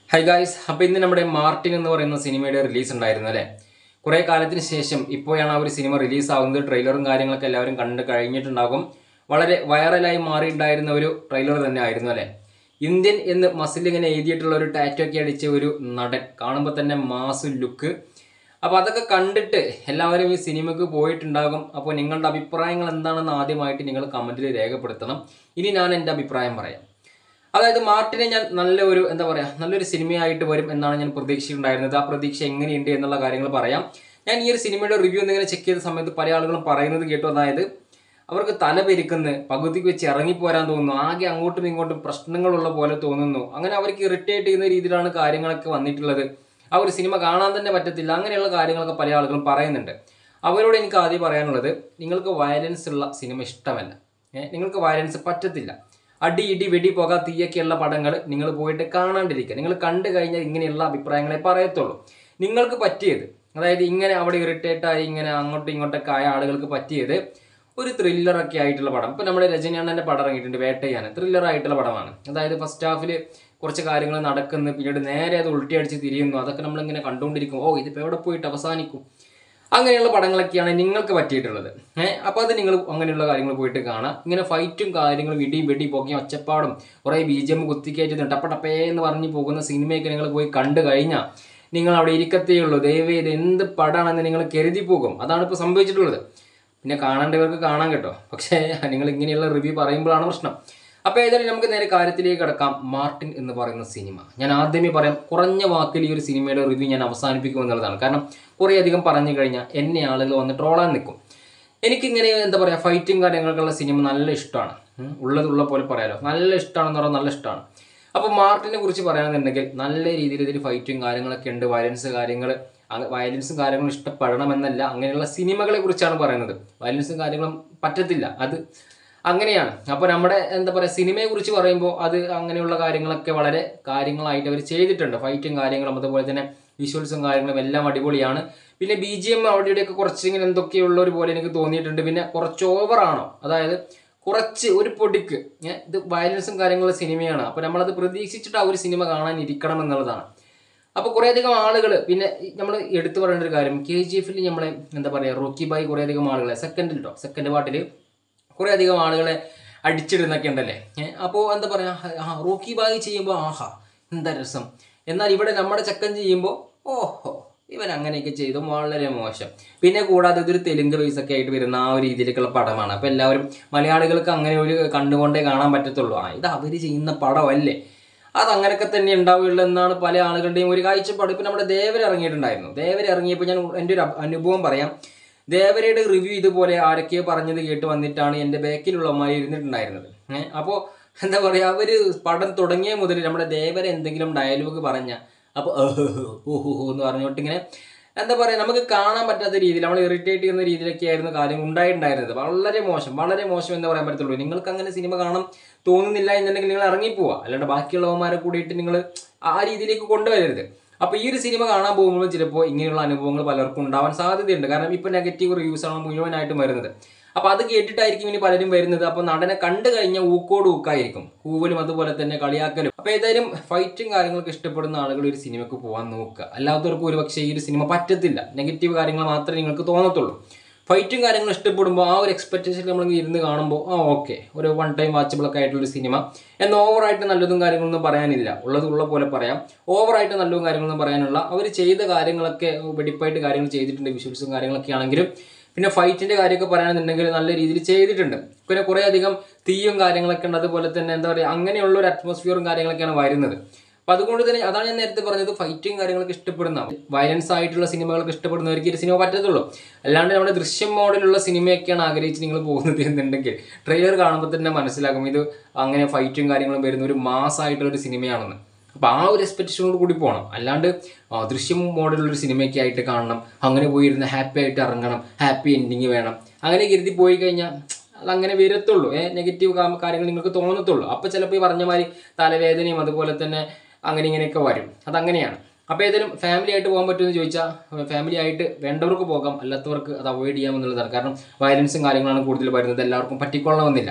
high guys അപ്പോൾ ഇന്ന് നമ്മുടെ മാർട്ടിൻ എന്ന് പറയുന്ന സിനിമയുടെ റിലീസ് ഉണ്ടായിരുന്നു അല്ലേ കുറേ കാലത്തിന് ശേഷം ഇപ്പോഴാണ് ആ ഒരു സിനിമ റിലീസ് ആവുന്നത് ട്രെയിലറും കാര്യങ്ങളൊക്കെ എല്ലാവരും കണ്ട് കഴിഞ്ഞിട്ടുണ്ടാകും വളരെ വൈറലായി മാറിയിട്ടുണ്ടായിരുന്ന ഒരു ട്രെയിലർ തന്നെ ആയിരുന്നു അല്ലേ ഇന്ത്യൻ എന്ന് മസിൽ ഇങ്ങനെ എഴുതിയിട്ടുള്ള ഒരു ടാറ്റോ ഒക്കെ അടിച്ച ഒരു നടൻ കാണുമ്പോൾ തന്നെ മാസ് ലുക്ക് അപ്പോൾ അതൊക്കെ കണ്ടിട്ട് എല്ലാവരും ഈ സിനിമയ്ക്ക് പോയിട്ടുണ്ടാകും അപ്പോൾ നിങ്ങളുടെ അഭിപ്രായങ്ങൾ എന്താണെന്ന് ആദ്യമായിട്ട് നിങ്ങൾ കമൻറ്റിൽ രേഖപ്പെടുത്തണം ഇനി ഞാൻ എൻ്റെ അഭിപ്രായം പറയാം അതായത് മാർട്ടിനെ ഞാൻ നല്ല ഒരു എന്താ പറയുക നല്ലൊരു സിനിമയായിട്ട് വരും എന്നാണ് ഞാൻ പ്രതീക്ഷിച്ചിട്ടുണ്ടായിരുന്നത് ആ പ്രതീക്ഷ എങ്ങനെയുണ്ട് എന്നുള്ള കാര്യങ്ങൾ പറയാം ഞാൻ ഈ ഒരു സിനിമയുടെ റിവ്യൂ എന്നിങ്ങനെ ചെക്ക് ചെയ്ത സമയത്ത് പല ആളുകളും പറയുന്നത് കേട്ടു അതായത് അവർക്ക് തല പെരുക്കുന്ന പകുതിക്ക് വെച്ച് ഇറങ്ങിപ്പോരാൻ തോന്നുന്നു ആകെ അങ്ങോട്ടും ഇങ്ങോട്ടും പ്രശ്നങ്ങളുള്ള പോലെ തോന്നുന്നു അങ്ങനെ അവർക്ക് ഇറിറ്റേറ്റ് ചെയ്യുന്ന രീതിയിലാണ് കാര്യങ്ങളൊക്കെ വന്നിട്ടുള്ളത് ആ ഒരു സിനിമ കാണാൻ തന്നെ പറ്റത്തില്ല അങ്ങനെയുള്ള കാര്യങ്ങളൊക്കെ പല ആളുകളും പറയുന്നുണ്ട് അവരോട് എനിക്ക് ആദ്യം പറയാനുള്ളത് നിങ്ങൾക്ക് വയലൻസ് ഉള്ള സിനിമ ഇഷ്ടമല്ല ഏ, നിങ്ങൾക്ക് വയലൻസ് പറ്റത്തില്ല അടി ഇടി വെടി പുക തീയൊക്കെയുള്ള പടങ്ങൾ നിങ്ങൾ പോയിട്ട് കാണാണ്ടിരിക്കുക നിങ്ങൾ കണ്ടു കഴിഞ്ഞാൽ ഇങ്ങനെയുള്ള അഭിപ്രായങ്ങളെ പറയത്തുള്ളൂ നിങ്ങൾക്ക് പറ്റിയത് അതായത് ഇങ്ങനെ അവിടെ ഇറിറ്റേറ്റ് ആയി ഇങ്ങനെ അങ്ങോട്ടും ഇങ്ങോട്ടൊക്കെ ആയ ആളുകൾക്ക് പറ്റിയത് ഒരു ത്രില്ലറൊക്കെ ആയിട്ടുള്ള പടം ഇപ്പം നമ്മുടെ രജനിയണ്ണൻ്റെ പടം ഇറങ്ങിയിട്ടുണ്ട് വേട്ടയാണ് ത്രില്ലർ ആയിട്ടുള്ള പടമാണ് അതായത് ഫസ്റ്റ് ഹാഫിൽ കുറച്ച് കാര്യങ്ങൾ നടക്കുന്നു പിന്നീട് നേരെ അത് ഉൾട്ടിയടിച്ച് തിരിയുന്നു അതൊക്കെ നമ്മളിങ്ങനെ കണ്ടുകൊണ്ടിരിക്കും ഓ ഇതിപ്പോൾ എവിടെ പോയിട്ട് അവസാനിക്കും അങ്ങനെയുള്ള പടങ്ങളൊക്കെയാണ് നിങ്ങൾക്ക് പറ്റിയിട്ടുള്ളത് ഏഹ് അപ്പോൾ അത് നിങ്ങൾ അങ്ങനെയുള്ള കാര്യങ്ങൾ പോയിട്ട് കാണാം ഇങ്ങനെ ഫൈറ്റും കാര്യങ്ങളും ഇടിയും വെടിയും പൊക്കിയും ഒച്ചപ്പാടും കുറേ ബി ജി എം കുത്തിക്കയറ്റുന്നു ടപ്പ ടപ്പേ എന്ന് പറഞ്ഞ് പോകുന്ന സിനിമയൊക്കെ നിങ്ങൾ പോയി കണ്ടു കഴിഞ്ഞാൽ നിങ്ങൾ അവിടെ ഇരിക്കത്തേ ഉള്ളൂ ദയവേ ഇത് എന്ത് പടമാണെന്ന് നിങ്ങൾ കരുതി പോകും അതാണ് ഇപ്പോൾ സംഭവിച്ചിട്ടുള്ളത് പിന്നെ കാണേണ്ടവർക്ക് കാണാൻ കേട്ടോ പക്ഷേ നിങ്ങൾ ഇങ്ങനെയുള്ള റിവ്യൂ പറയുമ്പോഴാണ് പ്രശ്നം അപ്പോൾ ഏതായാലും നമുക്ക് നേരെ കാര്യത്തിലേക്ക് കിടക്കാം മാർട്ടിൻ എന്ന് പറയുന്ന സിനിമ ഞാൻ ആദ്യമേ പറയാം കുറഞ്ഞ വാക്കിൽ ഈ ഒരു സിനിമയുടെ റിവ്യൂ ഞാൻ അവസാനിപ്പിക്കും എന്നുള്ളതാണ് കാരണം കുറേ അധികം പറഞ്ഞു കഴിഞ്ഞാൽ എന്നെ ആളുകൾ വന്ന് ട്രോളാൻ നിൽക്കും എനിക്കിങ്ങനെ എന്താ പറയുക ഫൈറ്റും കാര്യങ്ങൾക്കുള്ള സിനിമ നല്ല ഇഷ്ടമാണ് ഉം, ഉള്ളതുള്ള പോലെ പറയാലോ നല്ല ഇഷ്ടമാണെന്ന് പറഞ്ഞാൽ നല്ല ഇഷ്ടമാണ് അപ്പോൾ മാർട്ടിനെ കുറിച്ച് പറയുകയാണെന്നുണ്ടെങ്കിൽ നല്ല രീതിയിൽ ഇതിൽ ഫൈറ്റും കാര്യങ്ങളൊക്കെ ഉണ്ട് വയലൻസ് കാര്യങ്ങൾ വയലൻസും കാര്യങ്ങളും ഇഷ്ടപ്പെടണമെന്നല്ല അങ്ങനെയുള്ള സിനിമകളെ കുറിച്ചാണ് പറയുന്നത് വയലൻസും കാര്യങ്ങളും പറ്റത്തില്ല അത് അങ്ങനെയാണ് അപ്പോൾ നമ്മുടെ എന്താ പറയുക സിനിമയെ കുറിച്ച് പറയുമ്പോൾ അത് അങ്ങനെയുള്ള കാര്യങ്ങളൊക്കെ വളരെ കാര്യങ്ങളായിട്ട് അവർ ചെയ്തിട്ടുണ്ട് ഫൈറ്റും കാര്യങ്ങളും അതുപോലെ തന്നെ വിഷ്വൽസും കാര്യങ്ങളും എല്ലാം അടിപൊളിയാണ് പിന്നെ ബി ജി എം അവിടെ ഇവിടെയൊക്കെ കുറച്ച് ഇങ്ങനെ എന്തൊക്കെയുള്ള ഒരു പോലെ എനിക്ക് തോന്നിയിട്ടുണ്ട് പിന്നെ കുറച്ച് ഓവറാണോ അതായത് കുറച്ച് ഒരു പൊടിക്ക് ഏ, ഇത് വയലൻസും കാര്യങ്ങളുള്ള സിനിമയാണ് അപ്പോൾ നമ്മളത് പ്രതീക്ഷിച്ചിട്ട് ആ ഒരു സിനിമ കാണാൻ ഇരിക്കണം എന്നുള്ളതാണ് അപ്പോൾ കുറേയധികം ആളുകൾ പിന്നെ നമ്മൾ എടുത്തു പറയേണ്ട ഒരു കാര്യം കെ ജി എഫിൽ നമ്മളെ എന്താ പറയുക റോക്കി ബായ് കുറേയധികം ആളുകളെ സെക്കൻഡിൽ കേട്ടോ സെക്കൻഡ് പാർട്ടിൽ കുറേ അധികം ആളുകളെ അടിച്ചിടുന്നൊക്കെ ഉണ്ടല്ലേ അപ്പോൾ എന്താ പറയുക ആ റോക്കി ബായ് ചെയ്യുമ്പോൾ ആഹാ എന്താ രസം എന്നാൽ ഇവിടെ നമ്മുടെ ചക്കൻ ചെയ്യുമ്പോൾ ഓഹോ ഇവൻ അങ്ങനെയൊക്കെ ചെയ്തു വളരെ മോശം പിന്നെ കൂടാതെ ഇതൊരു തെലുങ്ക് ബേസ് ഒക്കെ ആയിട്ട് വരുന്ന ആ ഒരു രീതിയിലേക്കുള്ള പടമാണ് അപ്പോൾ എല്ലാവരും മലയാളികൾക്ക് അങ്ങനെ ഒരു കണ്ടുകൊണ്ടേ കാണാൻ പറ്റത്തുള്ളൂ ആ ഇത് അവർ ചെയ്യുന്ന പടമല്ലേ അത് അങ്ങനെയൊക്കെ തന്നെ ഉണ്ടാവുകയുള്ളൂ എന്നാണ് പല ആളുകളുടെയും ഒരു കാഴ്ചപ്പാട് ഇപ്പം നമ്മുടെ ദേവർ ഇറങ്ങിയിട്ടുണ്ടായിരുന്നു ദേവർ ഇറങ്ങിയപ്പോൾ ഞാൻ എൻ്റെ ഒരു അഭ- അനുഭവം പറയാം ദേവരയുടെ റിവ്യൂ ഇതുപോലെ ആരൊക്കെയോ പറഞ്ഞത് കേട്ട് വന്നിട്ടാണ് എൻ്റെ ബാക്കിലുള്ളവന്മാർ ഇരുന്നിട്ടുണ്ടായിരുന്നത് ഏഹ് അപ്പോൾ എന്താ പറയുക അവർ പടം തുടങ്ങിയ മുതൽ നമ്മുടെ ദേവര എന്തെങ്കിലും ഡയലോഗ് പറഞ്ഞ അപ്പോൾ ഓഹോ എന്ന് പറഞ്ഞോട്ട് ഇങ്ങനെ എന്താ പറയുക നമുക്ക് കാണാൻ പറ്റാത്ത രീതിയിൽ നമ്മൾ ഇറിറ്റേറ്റ് ചെയ്യുന്ന രീതിയിലൊക്കെ ആയിരുന്നു കാര്യം ഉണ്ടായിട്ടുണ്ടായിരുന്നത് വളരെ മോശം വളരെ മോശം എന്ന് പറയാൻ പറ്റത്തുള്ളൂ നിങ്ങൾക്ക് അങ്ങനെ സിനിമ കാണാൻ തോന്നുന്നില്ല എന്നുണ്ടെങ്കിൽ നിങ്ങൾ ഇറങ്ങിപ്പോവുക അല്ലാണ്ട് ബാക്കിയുള്ളവന്മാരെ കൂടിയിട്ട് നിങ്ങൾ ആ രീതിയിലേക്ക് കൊണ്ടുവരരുത് അപ്പോൾ ഈ ഒരു സിനിമ കാണാൻ പോകുമ്പോൾ ചിലപ്പോൾ ഇങ്ങനെയുള്ള അനുഭവങ്ങൾ പലർക്കും ഉണ്ടാവാൻ സാധ്യതയുണ്ട് കാരണം ഇപ്പോൾ നെഗറ്റീവ് റിവ്യൂസ് ആണ് മുഴുവനായിട്ടും വരുന്നത് അപ്പോൾ അത് കേട്ടിട്ടായിരിക്കും ഇനി പലരും വരുന്നത് അപ്പോൾ നടനെ കണ്ടു കഴിഞ്ഞാൽ ഊക്കോട് ഊക്കായിരിക്കും കൂവലും അതുപോലെ തന്നെ കളിയാക്കലും അപ്പോൾ ഏതായാലും ഫൈറ്റും കാര്യങ്ങളൊക്കെ ഇഷ്ടപ്പെടുന്ന ആളുകൾ ഒരു സിനിമയ്ക്ക് പോകാൻ നോക്കുക അല്ലാത്തവർക്ക് ഒരു പക്ഷേ ഈ ഒരു സിനിമ പറ്റത്തില്ല നെഗറ്റീവ് കാര്യങ്ങൾ മാത്രമേ നിങ്ങൾക്ക് തോന്നത്തുള്ളൂ ഫൈറ്റും കാര്യങ്ങളും ഇഷ്ടപ്പെടുമ്പോൾ ആ ഒരു എക്സ്പെക്ടേഷൻ നമ്മൾ ഇരുന്ന് കാണുമ്പോൾ ആ ഓക്കെ ഒരു വൺ ടൈം വാച്ചബിൾ ഒക്കെ ആയിട്ടുള്ള ഒരു സിനിമ എന്നാൽ ഓവറായിട്ട് നല്ലതും കാര്യങ്ങളൊന്നും പറയാനില്ല ഉള്ളത് ഉള്ള പോലെ പറയാം ഓവറായിട്ട് നല്ലതും കാര്യങ്ങളൊന്നും പറയാനുള്ള അവർ ചെയ്ത കാര്യങ്ങളൊക്കെ വെടിപ്പായിട്ട് കാര്യങ്ങൾ ചെയ്തിട്ടുണ്ട് വിഷ്വൽസും കാര്യങ്ങളൊക്കെ ആണെങ്കിലും പിന്നെ ഫൈറ്റിന്റെ കാര്യമൊക്കെ പറയുകയാണെന്നുണ്ടെങ്കിൽ നല്ല രീതിയിൽ ചെയ്തിട്ടുണ്ട് പിന്നെ കുറേ അധികം തീയും കാര്യങ്ങളൊക്കെ ഉണ്ട് അതുപോലെ തന്നെ എന്താ പറയുക അങ്ങനെയുള്ള ഒരു അറ്റ്മോസ്ഫിയറും കാര്യങ്ങളൊക്കെയാണ് വരുന്നത് അപ്പൊ അതുകൊണ്ട് തന്നെ അതാണ് ഞാൻ നേരത്തെ പറഞ്ഞത് ഫൈറ്റും കാര്യങ്ങളൊക്കെ ഇഷ്ടപ്പെടുന്ന വയലൻസ് ആയിട്ടുള്ള സിനിമകളൊക്കെ ഇഷ്ടപ്പെടുന്നവർക്ക് ഈ ഒരു സിനിമ പറ്റത്തുള്ളൂ അല്ലാണ്ട് നമ്മുടെ ദൃശ്യം മോഡലുള്ള സിനിമയൊക്കെയാണ് ആഗ്രഹിച്ച് നിങ്ങൾ പോകുന്നത് എന്നുണ്ടെങ്കിൽ ട്രെയിലർ കാണുമ്പോൾ തന്നെ മനസ്സിലാകും ഇത് അങ്ങനെ ഫൈറ്റും കാര്യങ്ങളും വരുന്ന ഒരു മാസ് ആയിട്ടുള്ള ഒരു സിനിമയാണെന്ന് അപ്പോൾ ആ ഒരു എക്സ്പെക്ടേഷനോട് കൂടി പോകണം അല്ലാണ്ട് ആ, ദൃശ്യം മോഡലുള്ള ഒരു സിനിമയൊക്കെ ആയിട്ട് കാണണം അങ്ങനെ പോയിരുന്ന് ഹാപ്പി ആയിട്ട് ഇറങ്ങണം ഹാപ്പി എൻഡിങ് വേണം അങ്ങനെ കരുതി പോയി കഴിഞ്ഞാൽ അതങ്ങനെ വരത്തുള്ളൂ ഏഹ് നെഗറ്റീവ് കാര്യങ്ങൾ നിങ്ങൾക്ക് തോന്നത്തുള്ളൂ അപ്പോൾ ചിലപ്പോൾ ഈ പറഞ്ഞ മാതിരി തലവേദനയും അതുപോലെ തന്നെ അങ്ങനെ ഇങ്ങനെയൊക്കെ വരും അതങ്ങനെയാണ് അപ്പോൾ ഏതായാലും ഫാമിലി ആയിട്ട് പോകാൻ പറ്റുമെന്ന് ചോദിച്ചാൽ ഫാമിലി ആയിട്ട് വേണ്ടവർക്ക് പോകാം അല്ലാത്തവർക്ക് അത് അവോയ്ഡ് ചെയ്യാമെന്നുള്ളതാണ് കാരണം വയലൻസും കാര്യങ്ങളാണ് കൂടുതൽ വരുന്നത് എല്ലാവർക്കും പറ്റിക്കൊള്ളണമെന്നില്ല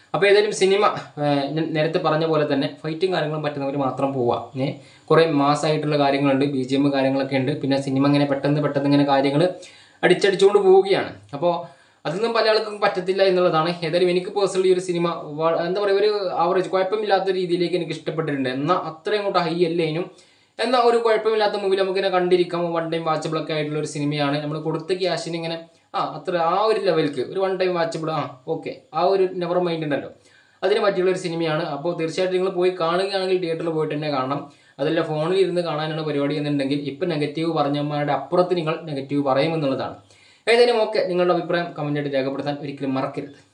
അപ്പോൾ ഏതായാലും സിനിമ ഏഹ്, ഞാൻ നേരത്തെ പറഞ്ഞ പോലെ തന്നെ ഫൈറ്റും കാര്യങ്ങളും പറ്റുന്നവർ മാത്രം പോവാം ഏ കുറേ മാസമായിട്ടുള്ള കാര്യങ്ങളുണ്ട് ബി ജി എം കാര്യങ്ങളൊക്കെ ഉണ്ട് പിന്നെ സിനിമ ഇങ്ങനെ പെട്ടെന്ന് പെട്ടെന്ന് ഇങ്ങനെ കാര്യങ്ങൾ അടിച്ചടിച്ചുകൊണ്ട് പോവുകയാണ് അപ്പോൾ അതൊന്നും പല ആൾക്കും പറ്റത്തില്ല എന്നുള്ളതാണ് ഏതായാലും എനിക്ക് പേഴ്സണലി ഒരു സിനിമ വ- എന്താ പറയുക ഒരു ആവറേജ് കുഴപ്പമില്ലാത്ത രീതിയിലേക്ക് എനിക്ക് ഇഷ്ടപ്പെട്ടിട്ടുണ്ട് എന്നാൽ അത്രയും കൂട്ട് ഹൈ അല്ലേനും എന്നാൽ ഒരു കുഴപ്പമില്ലാത്ത മൂവി നമുക്കിങ്ങനെ കണ്ടിരിക്കാം വൺ ടൈം വാച്ചബിൾ ഒക്കെ ആയിട്ടുള്ള ഒരു സിനിമയാണ് നമ്മൾ കൊടുത്ത ക്യാഷിന് ഇങ്ങനെ ആ അത്ര ആ ഒരു ലെവൽക്ക് ഒരു വൺ ടൈം വാച്ചബിൾ ആ ഓക്കെ ആ ഒരു നെവർ മൈൻഡ് ഉണ്ടല്ലോ അതിന് പറ്റിയുള്ള ഒരു സിനിമയാണ് അപ്പോൾ തീർച്ചയായിട്ടും നിങ്ങൾ പോയി കാണുകയാണെങ്കിൽ തിയേറ്ററിൽ പോയിട്ട് തന്നെ കാണണം അതല്ല ഫോണിൽ ഇരുന്ന് കാണാനാണ് പരിപാടി എന്നുണ്ടെങ്കിൽ ഇപ്പം നെഗറ്റീവ് പറഞ്ഞമാരുടെ അപ്പുറത്ത് നിങ്ങൾ നെഗറ്റീവ് പറയുമെന്നുള്ളതാണ് ഏതായാലും ഓക്കെ നിങ്ങളുടെ അഭിപ്രായം കമൻറ്റായിട്ട് രേഖപ്പെടുത്താൻ ഒരിക്കലും മറക്കരുത്